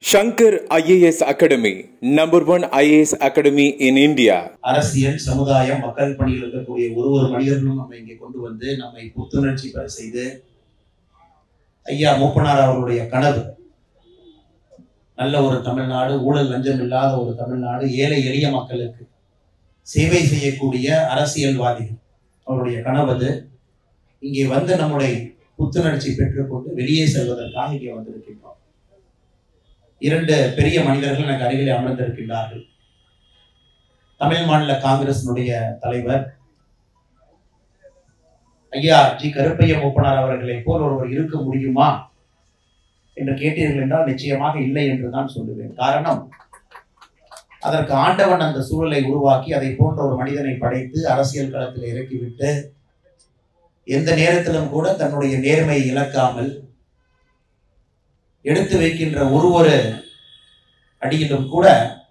Shankar IAS Academy, number one IAS Academy in India. அரசியல் சமுதாயம் மக்கள் பணியில் இருக்கக்கூடிய ஒரு ஒரு மனிதர்களும் நம்ம இங்கே கொண்டு வந்து நம்மை புத்துணர்ச்சி பெற செய்து ஐயா மூப்பனார் அவர்களுடைய கனவு நல்ல ஒரு தமிழ்நாடு ஊழல் லஞ்சம் இல்லாத ஒரு தமிழ்நாடு ஏழை எளிய மக்களுக்கு சேவை செய்யக்கூடிய அரசியல்வாதிகள் அவருடைய கனவு அது இங்கே வந்து நம்முடைய புத்துணர்ச்சி பெற்றுக்கொண்டு வெளியே செல்வதற்காக இங்கே வந்திருக்கின்றோம் இரண்டு பெரிய மனிதர்கள் எனக்கு அருகிலே அமர்ந்திருக்கின்றார்கள் தமிழ் மாநில காங்கிரசினுடைய தலைவர் ஐயா ஜி கருப்பைய மூப்பனார் அவர்களை போல் ஒருவர் இருக்க முடியுமா என்று கேட்டீர்கள் என்றால் நிச்சயமாக இல்லை என்று தான் சொல்லுவேன் காரணம் அதற்கு ஆண்டவன் அந்த சூழலை உருவாக்கி அதை போன்ற ஒரு மனிதனை படைத்து அரசியல் களத்தில் இறக்கிவிட்டு எந்த நேரத்திலும் கூட தன்னுடைய நேர்மையை இழக்காமல் எடுத்து வைக்கின்ற ஒரு ஒரு அடியிலும் கூட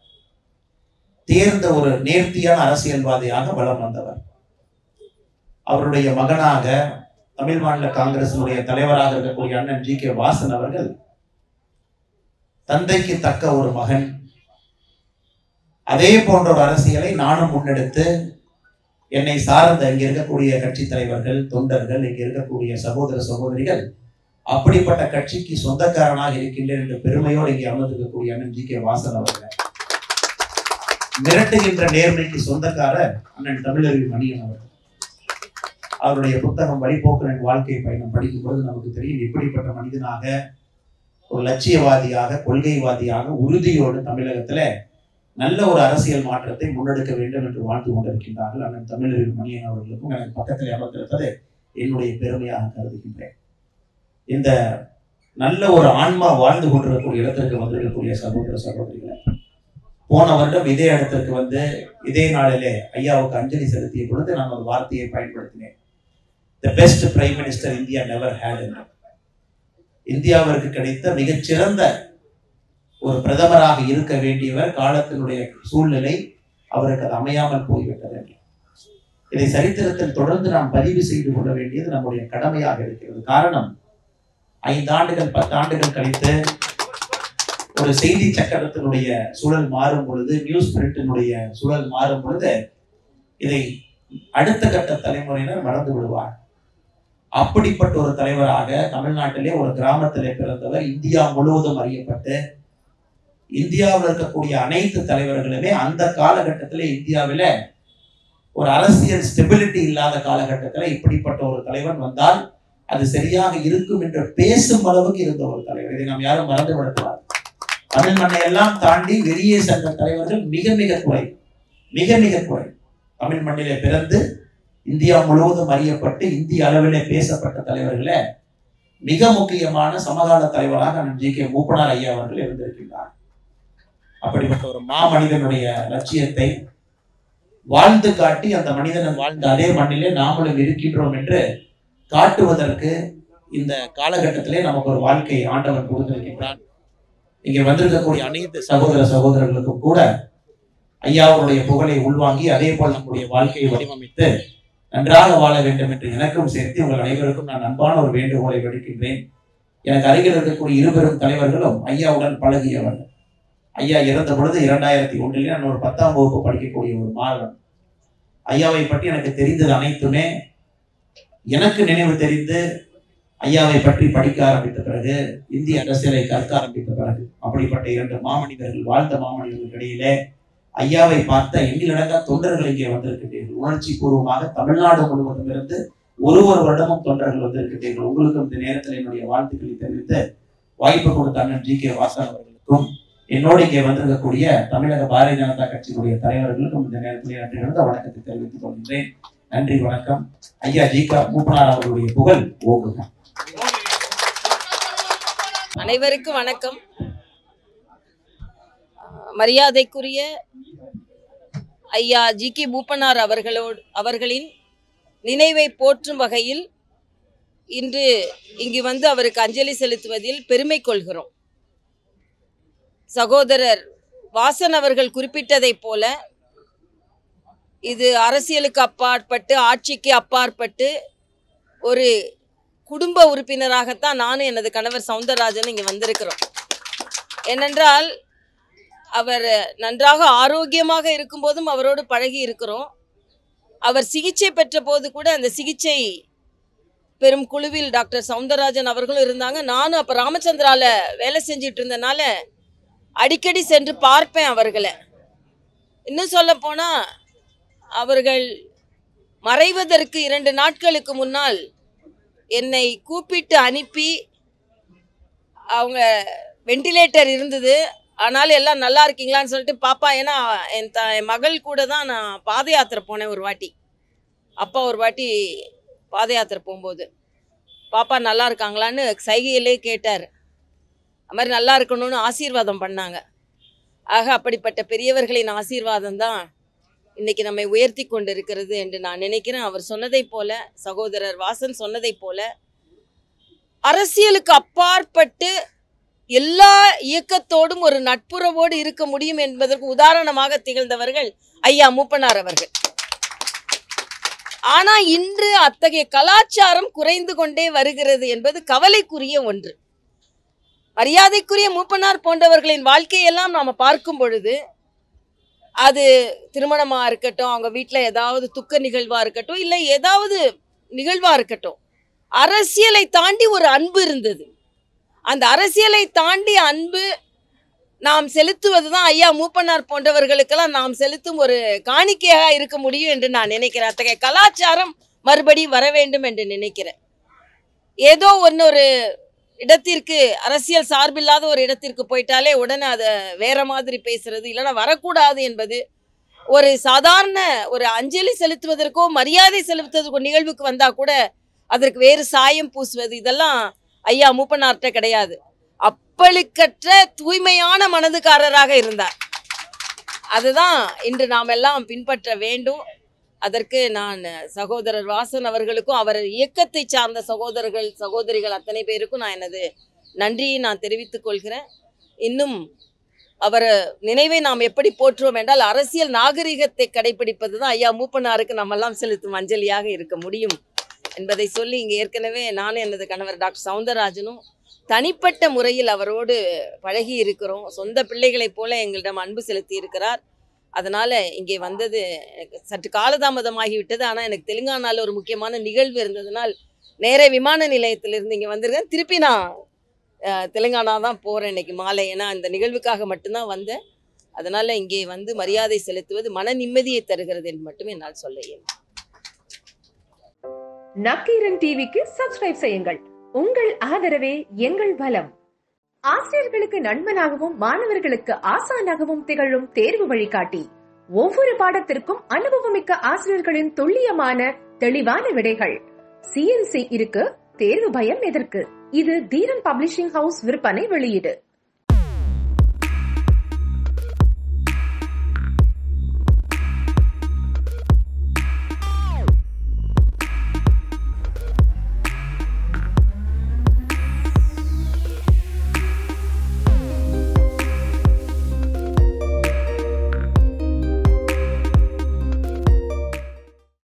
தேர்ந்த ஒரு நேர்த்தியான அரசியல்வாதியாக வலம் வந்தவர் அவருடைய மகனாக தமிழ் மாநில காங்கிரசினுடைய தலைவராக இருக்கக்கூடிய அண்ணன் ஜி கே வாசன் அவர்கள் தந்தைக்கு தக்க ஒரு மகன் அதே போன்ற ஒரு அரசியலை நானும் முன்னெடுத்து என்னை சார்ந்த இங்க இருக்கக்கூடிய கட்சி தலைவர்கள் தொண்டர்கள் இங்க இருக்கக்கூடிய சகோதர சகோதரிகள் அப்படிப்பட்ட கட்சிக்கு சொந்தக்காரனாக இருக்கின்றேன் என்ற பெருமையோடு இங்கே அமர்ந்திருக்கக்கூடிய அண்ணன் ஜி கே வாசன் அவர்கள் மிரட்டுகின்ற நேர்மைக்கு சொந்தக்காரர் அண்ணன் தமிழறிவு மணியன் அவர்கள் அவருடைய புத்தகம் வழிபோக்கரின் வாழ்க்கை பயணம் படிக்கும் பொழுது நமக்கு தெரியும் எப்படிப்பட்ட மனிதனாக ஒரு லட்சியவாதியாக கொள்கைவாதியாக உறுதியோடு தமிழகத்துல நல்ல ஒரு அரசியல் மாற்றத்தை முன்னெடுக்க வேண்டும் என்று வாழ்ந்து கொண்டிருக்கின்றார்கள் அண்ணன் தமிழறிவு மணியன் அவர்களுக்கும் எனக்கு பக்கத்தில் அமர்ந்திருப்பது என்னுடைய பெருமையாக கருதுகின்றேன் இந்த நல்ல ஒரு ஆன்மா வாழ்ந்து கொண்டிருக்கக்கூடிய இடத்திற்கு வந்திருக்கக்கூடிய சகோதர சகோதரிகளை போன வருடம் இதே இடத்திற்கு வந்து இதே நாளிலே ஐயாவுக்கு அஞ்சலி செலுத்திய பொழுது நான் ஒரு வார்த்தையை பயன்படுத்தினேன் the best prime minister India never had இந்தியாவிற்கு கிடைத்த மிகச்சிறந்த ஒரு பிரதமராக இருக்க வேண்டியவர் காலத்தினுடைய சூழ்நிலை அவருக்கு அது அமையாமல் போய்விட்டது இதை சரித்திரத்தில் தொடர்ந்து நாம் பதிவு செய்து கொள்ள வேண்டியது நம்முடைய கடமையாக இருக்கிறது காரணம் ஐந்து ஆண்டுகள் பத்து ஆண்டுகள் கழித்து ஒரு செய்தி சக்கரத்தினுடைய சூழல் மாறும் பொழுது நியூஸ் பிரிண்டினுடைய சூழல் மாறும் பொழுது இதை அடுத்த கட்ட தலைமுறையினர் மறந்து விடுவார் அப்படிப்பட்ட ஒரு தலைவராக தமிழ்நாட்டிலே ஒரு கிராமத்திலே பிறந்தவர் இந்தியா முழுவதும் அறியப்பட்டு இந்தியாவில் இருக்கக்கூடிய அனைத்து தலைவர்களுமே அந்த காலகட்டத்தில் இந்தியாவில ஒரு அரசியல் ஸ்டெபிலிட்டி இல்லாத காலகட்டத்தில் இப்படிப்பட்ட ஒரு தலைவன் வந்தால் அது சரியாக இருக்கும் என்று பேசும் அளவுக்கு இருந்த ஒரு தலைவர் இதை நாம் யாரும் மறந்து விடக்கூடாது தமிழ் மண்ணை எல்லாம் தாண்டி வெளியே சென்ற தலைவர்கள் மிக மிக குறை மிக மிக குறை தமிழ் மண்ணிலே பிறந்து இந்தியா முழுவதும் அறியப்பட்டு இந்திய அளவிலே பேசப்பட்ட தலைவர்களே மிக முக்கியமான சமகால தலைவராக அண்ணன் ஜி கே மூப்பனார் ஐயா அவர்கள் இருந்திருக்கின்றார் அப்படிப்பட்ட ஒரு மாமனிதனுடைய லட்சியத்தை வாழ்ந்து காட்டி அந்த மனிதன் வாழ்ந்த அதே மண்ணிலே நாமளும் இருக்கின்றோம் என்று காட்டுவதற்கு இந்த காலகட்டத்திலே நமக்கு ஒரு வாழ்க்கை ஆண்டவன் கொடுத்திருக்கின்றான் இங்கே வந்திருக்கக்கூடிய அனைத்து சகோதர சகோதரர்களுக்கும் கூட ஐயாவுடைய புகழை உள்வாங்கி அதே போல் நம்முடைய வாழ்க்கையை வடிவமைத்து நன்றாக வாழ வேண்டும் என்று எனக்கும் சேர்த்து உங்கள் அனைவருக்கும் நான் அன்பான ஒரு வேண்டுகோளை விடுக்கின்றேன் எனக்கு அருகில் இருக்கக்கூடிய இருபெரும் தலைவர்களும் ஐயாவுடன் பழகியவர்கள் ஐயா இறந்த பொழுது இரண்டாயிரத்தி ஒன்றிலே நான் ஒரு பத்தாம் வகுப்பு படிக்கக்கூடிய ஒரு மாணவன் ஐயாவை பற்றி எனக்கு தெரிந்தது அனைத்துமே எனக்கு நினைவு தெரிந்து ஐயாவை பற்றி படிக்க ஆரம்பித்த பிறகு இந்திய அரசியலை கற்க ஆரம்பித்த பிறகு அப்படிப்பட்ட இரண்டு மாமனிதர்கள் வாழ்ந்த மாமனிதர்களுக்கு இடையிலே ஐயாவை பார்த்த எண்ணிலடங்கா தொண்டர்கள் இங்கே வந்திருக்கின்றீர்கள் உணர்ச்சி பூர்வமாக தமிழ்நாடு முழுவதும் இருந்து ஒரு ஒரு வருடமும் தொண்டர்கள் வந்திருக்கின்றீர்கள் உங்களுக்கும் இந்த நேரத்தில் என்னுடைய வாழ்த்துக்களை தெரிவித்து வாய்ப்பு கொடுத்த அண்ணன் ஜி கே வாசன் அவர்களுக்கும் என்னோடு இங்கே வந்திருக்கக்கூடிய தமிழக பாரதிய ஜனதா கட்சியினுடைய தலைவர்களுக்கும் இந்த நேரத்தில் நன்றி கலந்த வணக்கத்தை தெரிவித்துக் கொள்கின்றேன் நன்றி வணக்கம் ஐயா ஜி கா மூப்பனார் அவர்களுடைய புகழ் ஓங்குக அனைவருக்கும் வணக்கம் அஹ் மரியாதைக்குரிய ஐயா ஜி கே மூப்பனார் அவர்களோடு அவர்களின் நினைவை போற்றும் வகையில் இன்று இங்கு வந்து அவருக்கு அஞ்சலி செலுத்துவதில் பெருமை கொள்கிறோம் சகோதரர் வாசன் அவர்கள் குறிப்பிட்டதைப் போல இது அரசியலுக்கு அப்பாற்பட்டு ஆட்சிக்கு அப்பாற்பட்டு ஒரு குடும்ப உறுப்பினராகத்தான் நானும் எனது கணவர் சவுந்தரராஜன் இங்கே வந்திருக்கிறோம் ஏனென்றால் அவர் நன்றாக ஆரோக்கியமாக இருக்கும்போதும் அவரோடு பழகி இருக்கிறோம் அவர் சிகிச்சை பெற்ற போது கூட அந்த சிகிச்சை பெரும் குழுவில் டாக்டர் சவுந்தரராஜன் அவர்களும் இருந்தாங்க நானும் அப்போ ராமச்சந்திரால வேலை செஞ்சுட்டு இருந்தனால அடிக்கடி சென்று பார்ப்பேன் அவர்களை இன்னும் சொல்ல போனால் அவர்கள் மறைவதற்கு இரண்டு நாட்களுக்கு முன்னால் என்னை கூப்பிட்டு அனுப்பி அவங்க வெண்டிலேட்டர் இருந்தது ஆனாலும் எல்லாம் நல்லா இருக்கீங்களான்னு சொல்லிட்டு பாப்பா ஏன்னா என் த என் மகள் கூட தான் நான் பாத யாத்திரை போனேன் ஒரு வாட்டி அப்பா ஒரு வாட்டி பாத யாத்திரை போகும்போது பாப்பா நல்லா இருக்காங்களான்னு சைகையிலே கேட்டார் அது மாதிரி நல்லா இருக்கணும்னு ஆசீர்வாதம் பண்ணாங்க ஆக அப்படிப்பட்ட பெரியவர்களின் ஆசீர்வாதம் தான் இன்னைக்கு நம்மை உயர்த்தி கொண்டு இருக்கிறது என்று நான் நினைக்கிறேன் அவர் சொன்னதைப் போல சகோதரர் வாசன் சொன்னதைப் போல அரசியலுக்கு அப்பாற்பட்டு எல்லா இயக்கத்தோடும் ஒரு நட்புறவோடு இருக்க முடியும் என்பதற்கு உதாரணமாக திகழ்ந்தவர்கள் ஐயா மூப்பனார் அவர்கள் ஆனா இன்று அத்தகைய கலாச்சாரம் குறைந்து கொண்டே வருகிறது என்பது கவலைக்குரிய ஒன்று மரியாதைக்குரிய மூப்பனார் போன்றவர்களின் வாழ்க்கையெல்லாம் நாம பார்க்கும் பொழுது அது திருமணமா இருக்கட்டும் அவங்க வீட்டில் ஏதாவது துக்க நிகழ்வா இருக்கட்டும் இல்லை ஏதாவது நிகழ்வா இருக்கட்டும் அரசியலை தாண்டி ஒரு அன்பு இருந்தது அந்த அரசியலை தாண்டி அன்பு நாம் செலுத்துவது தான் ஐயா மூப்பனார் போன்றவர்களுக்கெல்லாம் நாம் செலுத்தும் ஒரு காணிக்கையாக இருக்க முடியும் என்று நான் நினைக்கிறேன் அத்தகைய கலாச்சாரம் மறுபடி வர வேண்டும் என்று நினைக்கிறேன் ஏதோ ஒன்னொரு இடத்திற்கு அரசியல் சார்பில்லாத ஒரு இடத்திற்கு போயிட்டாலே உடனே அதை வேற மாதிரி பேசுறது இல்லைன்னா வரக்கூடாது என்பது ஒரு சாதாரண ஒரு அஞ்சலி செலுத்துவதற்கோ மரியாதை செலுத்துவதற்கோ நிகழ்வுக்கு வந்தா கூட அதற்கு வேறு சாயம் பூசுவது இதெல்லாம் ஐயா மூப்பனார்ட்ட கிடையாது அப்பழுக்கற்ற தூய்மையான மனதுக்காரராக இருந்தார் அதுதான் இன்று நாம் எல்லாம் பின்பற்ற வேண்டும் அதற்கு நான் சகோதரர் வாசன் அவர்களுக்கும் அவர் இயக்கத்தை சார்ந்த சகோதரர்கள் சகோதரிகள் அத்தனை பேருக்கும் நான் எனது நன்றியை நான் தெரிவித்துக் கொள்கிறேன் இன்னும் அவர் நினைவை நாம் எப்படி போற்றுவோம் என்றால் அரசியல் நாகரிகத்தை கடைபிடிப்பது தான் ஐயா மூப்பனாருக்கு நம்ம எல்லாம் செலுத்தும் அஞ்சலியாக இருக்க முடியும் என்பதை சொல்லி இங்கே ஏற்கனவே நானும் எனது கணவர் டாக்டர் சவுந்தரராஜனும் தனிப்பட்ட முறையில் அவரோடு பழகி இருக்கிறோம் சொந்த பிள்ளைகளைப் போல எங்களிடம் அன்பு செலுத்தி இருக்கிறார் அதனால் இங்கே வந்தது எனக்கு சற்று காலதாமதமாகிவிட்டது ஆனால் எனக்கு தெலுங்கானாவில் ஒரு முக்கியமான நிகழ்வு இருந்ததுனால் நேர விமான நிலையத்திலிருந்து இங்கே வந்திருக்கேன் திருப்பி நான் அஹ், தெலுங்கானா தான் போகிறேன் இன்னைக்கு மாலை ஏன்னா இந்த நிகழ்வுக்காக மட்டும்தான் வந்தேன் அதனால் இங்கே வந்து மரியாதை செலுத்துவது மன நிம்மதியை தருகிறது என்று மட்டும் என்னால் சொல்ல இயலும் நக்கீரன் டிவிக்கு சப்ஸ்கிரைப் செய்யுங்கள் உங்கள் ஆதரவே எங்கள் பலம் ஆசிரியர்களுக்கு நண்பனாகவும் மாணவர்களுக்கு ஆசானாகவும் திகழும் தேர்வு வழிகாட்டி ஒவ்வொரு பாடத்திற்கும் அனுபவமிக்க ஆசிரியர்களின் துல்லியமான தெளிவான விடைகள் சிஎன்சி இருக்கு தேர்வு பயம் எதற்கு இது தீரன் பப்ளிஷிங் ஹவுஸ் விற்பனை வெளியீடு